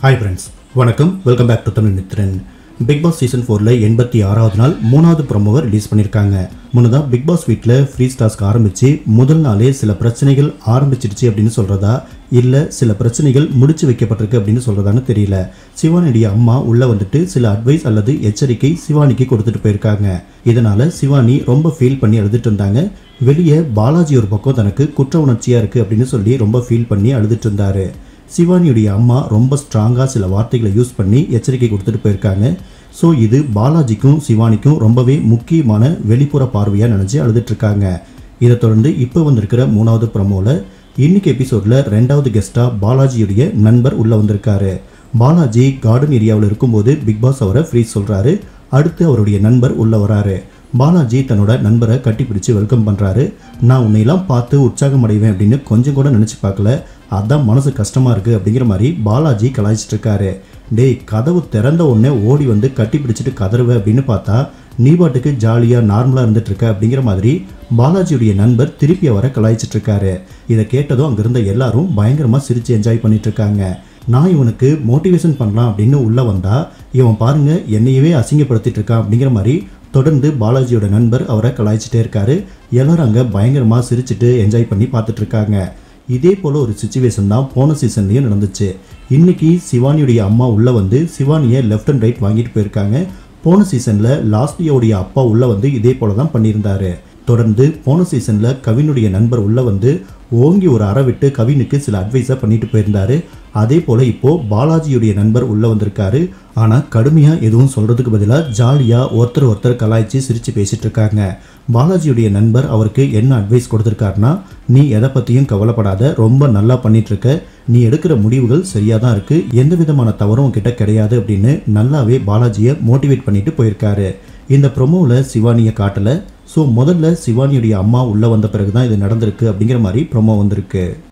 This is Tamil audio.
ஹாய் ஃப்ரெண்ட்ஸ் வணக்கம் welcome back to Tamil Mithran big boss season ஃபோரில் எண்பத்தி ஆறாவது நாள் மூணாவது ப்ரோமோவை ரிலீஸ் பண்ணியிருக்காங்க முன்னதாக பிக் பாஸ் வீட்டில் ஃப்ரீ டாஸ்க் ஆரம்பித்து முதல் நாளே சில பிரச்சனைகள் ஆரம்பிச்சிடுச்சு அப்படின்னு சொல்கிறதா இல்லை சில பிரச்சனைகள் முடிச்சு வைக்கப்பட்டிருக்கு அப்படின்னு சொல்கிறதான்னு தெரியல சிவானியுடைய அம்மா உள்ளே வந்துட்டு சில அட்வைஸ் அல்லது எச்சரிக்கை சிவானிக்கு கொடுத்துட்டு போயிருக்காங்க இதனால் சிவானி ரொம்ப ஃபீல் பண்ணி அழுதுட்டு இருந்தாங்க வெளியே பாலாஜி ஒரு பக்கம் தனக்கு குற்ற உணர்ச்சியாக இருக்குது அப்படின்னு சொல்லி ரொம்ப ஃபீல் பண்ணி அழுதுட்டு இருந்தாரு சிவானியுடைய அம்மா ரொம்ப ஸ்ட்ராங்காக சில வார்த்தைகளை யூஸ் பண்ணி எச்சரிக்கை கொடுத்துட்டு போயிருக்காங்க ஸோ இது பாலாஜிக்கும் சிவானிக்கும் ரொம்பவே முக்கியமான வெளிப்புற பார்வையாக நினச்சி அழுதுட்டு இருக்காங்க இதை தொடர்ந்து இப்போ வந்திருக்கிற மூணாவது ப்ரமோவில் இன்னைக்கு எபிசோடில் ரெண்டாவது கெஸ்ட்டாக பாலாஜியுடைய நண்பர் உள்ளே வந்திருக்காரு பாலாஜி கார்டன் ஏரியாவில் இருக்கும்போது பிக் பாஸ் அவரை ஃப்ரீ சொல்கிறாரு அடுத்து அவருடைய நண்பர் உள்ளே வராரு பாலாஜி தன்னோட நண்பரை கட்டிப்பிடிச்சு வெல்கம் பண்ணுறாரு நான் உன்னையெல்லாம் பார்த்து உற்சாகம் அடைவேன் அப்படின்னு கொஞ்சம் கூட நினச்சி பார்க்கல அதான் மனசு கஷ்டமாக இருக்குது அப்படிங்கிற மாதிரி பாலாஜி கலாய்ச்சிட்டு இருக்காரு டேய் கதவு திறந்த உடனே ஓடி வந்து கட்டி பிடிச்சிட்டு கதறுவ அப்படின்னு பார்த்தா நீ பாட்டுக்கு ஜாலியாக நார்மலாக இருந்துட்டு இருக்க அப்படிங்கிற மாதிரி பாலாஜியுடைய நண்பர் திருப்பி அவரை கலாய்ச்சிட்டு இருக்காரு இதை கேட்டதும் அங்கே இருந்த எல்லாரும் பயங்கரமாக சிரித்து என்ஜாய் பண்ணிட்டு இருக்காங்க நான் இவனுக்கு மோட்டிவேஷன் பண்ணலாம் அப்படின்னு உள்ளே வந்தா இவன் பாருங்க என்னையவே அசிங்கப்படுத்திட்டு இருக்கான் அப்படிங்கிற மாதிரி தொடர்ந்து பாலாஜியோட நண்பர் அவரை கலாய்ச்சிட்டே இருக்காரு எல்லாரும் அங்கே பயங்கரமாக சிரிச்சிட்டு என்ஜாய் பண்ணி பார்த்துட்டு இருக்காங்க இதே போல் ஒரு சுச்சுவேஷன் தான் போன சீசன்லேயும் நடந்துச்சு இன்னைக்கு சிவானியுடைய அம்மா உள்ளே வந்து சிவானியை லெஃப்ட் அண்ட் ரைட் வாங்கிட்டு போயிருக்காங்க போன சீசனில் லாஸ்டியோடைய அப்பா உள்ளே வந்து இதே போல தான் பண்ணியிருந்தாரு தொடர்ந்து போன சீசனில் கவினுடைய நண்பர் உள்ளே வந்து ஓங்கி ஒரு அற விட்டு கவினுக்கு சில அட்வைஸை பண்ணிட்டு போயிருந்தாரு அதே போல் இப்போது பாலாஜியுடைய நண்பர் உள்ளே வந்திருக்காரு ஆனால் கடுமையாக எதுவும் சொல்கிறதுக்கு பதிலாக ஜாலியாக ஒருத்தர் ஒருத்தர் கலாய்ச்சி சிரித்து பேசிகிட்டு இருக்காங்க பாலாஜியுடைய நண்பர் அவருக்கு என்ன அட்வைஸ் கொடுத்துருக்காருன்னா நீ எதை பற்றியும் கவலைப்படாத ரொம்ப நல்லா பண்ணிட்டு இருக்க நீ எடுக்கிற முடிவுகள் சரியாக தான் இருக்குது எந்த விதமான தவறும் உன்கிட்ட கிடையாது அப்படின்னு நல்லாவே பாலாஜியை மோட்டிவேட் பண்ணிட்டு போயிருக்காரு இந்த ப்ரொமோவில் சிவானியை காட்டலை ஸோ முதல்ல சிவானியுடைய அம்மா உள்ளே வந்த பிறகு தான் இது நடந்திருக்கு அப்படிங்கிற மாதிரி ப்ரொமோ வந்திருக்கு